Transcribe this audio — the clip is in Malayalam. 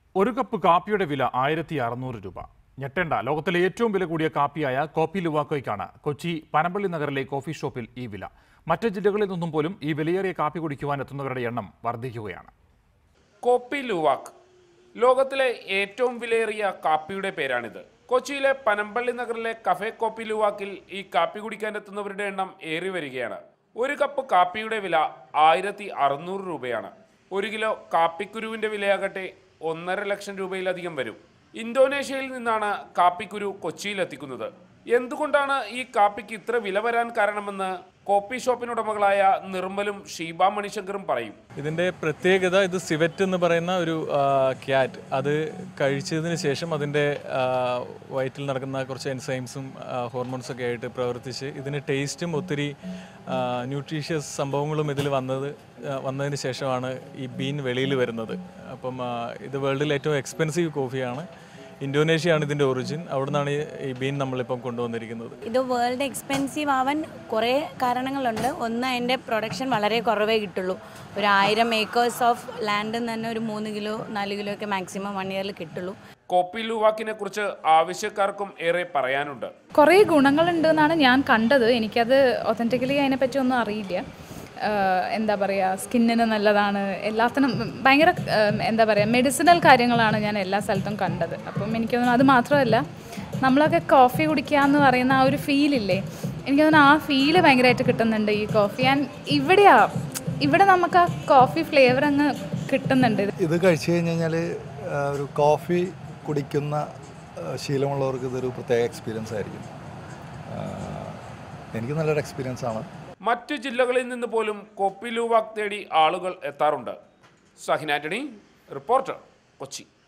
ഒരു കപ്പ് കാപ്പിയുടെ വില ആയിരത്തി അറുന്നൂറ് രൂപ ഞെട്ടേണ്ട ലോകത്തിലെ ഏറ്റവും വില കൂടിയ കാപ്പിയായ കോപ്പി ലുവാക്കോയ്ക്കാണ് കൊച്ചി പനമ്പള്ളി നഗറിലെ കോഫി ഷോപ്പിൽ ഈ വില മറ്റ് ജില്ലകളിൽ നിന്നും പോലും ഈ വിലയേറിയ കാപ്പി കുടിക്കുവാൻ എത്തുന്നവരുടെ എണ്ണം വർദ്ധിക്കുകയാണ് കോപ്പി ലുവാക്ക് ലോകത്തിലെ ഏറ്റവും വിലയേറിയ കാപ്പിയുടെ പേരാണിത് കൊച്ചിയിലെ പനമ്പള്ളി നഗറിലെ കഫേ കോപ്പി ലുവാക്കിൽ ഈ കാപ്പി കുടിക്കാൻ എത്തുന്നവരുടെ എണ്ണം ഏറി വരികയാണ് ഒരു കപ്പ് കാപ്പിയുടെ വില ആയിരത്തി അറുന്നൂറ് രൂപയാണ് ഒരു കിലോ കാപ്പിക്കുരുവിന്റെ വിലയാകട്ടെ ഒന്നര ലക്ഷം രൂപയിലധികം വരും ഇന്തോനേഷ്യയിൽ നിന്നാണ് കാപ്പിക്കുരു കൊച്ചിയിലെത്തിക്കുന്നത് എന്തുകൊണ്ടാണ് ഈ കാപ്പിക്ക് ഇത്ര വില വരാൻ കാരണമെന്ന് കോപ്പി ഷോപ്പിനുടമകളായ നിർമ്മലും ഷീബ മണിശങ്കറും പറയും ഇതിൻ്റെ പ്രത്യേകത ഇത് സിവറ്റ് എന്ന് പറയുന്ന ഒരു ക്യാറ്റ് അത് കഴിച്ചതിന് ശേഷം അതിൻ്റെ വയറ്റിൽ നടക്കുന്ന കുറച്ച് എൻസൈംസും ഹോർമോൺസും ഒക്കെ ആയിട്ട് പ്രവർത്തിച്ച് ഇതിന് ടേസ്റ്റും ഒത്തിരി ന്യൂട്രീഷ്യസ് സംഭവങ്ങളും ഇതിൽ വന്നത് ആ, വന്നതിന് ശേഷമാണ് ഈ ബീൻ വെളിയിൽ വരുന്നത് അപ്പം ആ, ഇത് വേൾഡിൽ ഏറ്റവും എക്സ്പെൻസീവ് കോഫിയാണ് ഇന്തോനേഷ്യയാണ് ഇതിൻ്റെ ഒറിജിൻ അവിടെ നിന്നാണ് ഈ ബീൻ നമ്മളിപ്പം കൊണ്ടുവന്നിരിക്കുന്നത് ഇത് വേൾഡ് എക്സ്പെൻസീവ് ആവാൻ കുറേ കാരണങ്ങളുണ്ട് ഒന്ന് അതിൻ്റെ പ്രൊഡക്ഷൻ വളരെ കുറവേ കിട്ടുള്ളൂ ഒരു ആയിരം ഏക്കേഴ്സ് ഓഫ് ലാൻഡിൽ നിന്ന് തന്നെ ഒരു മൂന്ന് കിലോ നാല് കിലോ ഒക്കെ മാക്സിമം വൺ ഇയറിൽ കിട്ടുള്ളൂ കോപ്പി ലുവാക്കിനെ കുറിച്ച് ആവശ്യക്കാർക്കും ഏറെ പറയാനുണ്ട് കുറേ ഗുണങ്ങളുണ്ട് എന്നാണ് ഞാൻ കണ്ടത് എനിക്കത് ഒത്തൻറ്റിക്കലി അതിനെപ്പറ്റി ഒന്നും അറിയില്ല ആഹ് എന്താ പറയുക സ്കിന്നിന് നല്ലതാണ് എല്ലാത്തിനും ഭയങ്കര ആഹ് എന്താ പറയുക മെഡിസിനൽ കാര്യങ്ങളാണ് ഞാൻ എല്ലാ സ്ഥലത്തും കണ്ടത് അപ്പം എനിക്ക് തോന്നുന്നു അത് മാത്രമല്ല നമ്മളൊക്കെ കോഫി കുടിക്കുക എന്ന് പറയുന്ന ആ ഒരു ഫീലില്ലേ എനിക്ക് തോന്നുന്നു ആ ഫീല് ഭയങ്കരമായിട്ട് കിട്ടുന്നുണ്ട് ഈ കോഫി ആൻഡ് ഇവിടെയാ ഇവിടെ നമുക്ക് ആ കോഫി ഫ്ലേവർ അങ്ങ് കിട്ടുന്നുണ്ട് ഇത് കഴിച്ചു കഴിഞ്ഞ് കഴിഞ്ഞാൽ ഒരു കോഫി കുടിക്കുന്ന ആ, ശീലമുള്ളവർക്ക് ഇതൊരു പ്രത്യേക എക്സ്പീരിയൻസ് ആയിരിക്കും ആ, എനിക്ക് നല്ലൊരു എക്സ്പീരിയൻസ് ആണ് മറ്റു ജില്ലകളിൽ നിന്ന് പോലും കോപ്പി ലുവാക്ക് തേടി ആളുകൾ എത്താറുണ്ട് സഹിനാന്റണി റിപ്പോർട്ടർ കൊച്ചി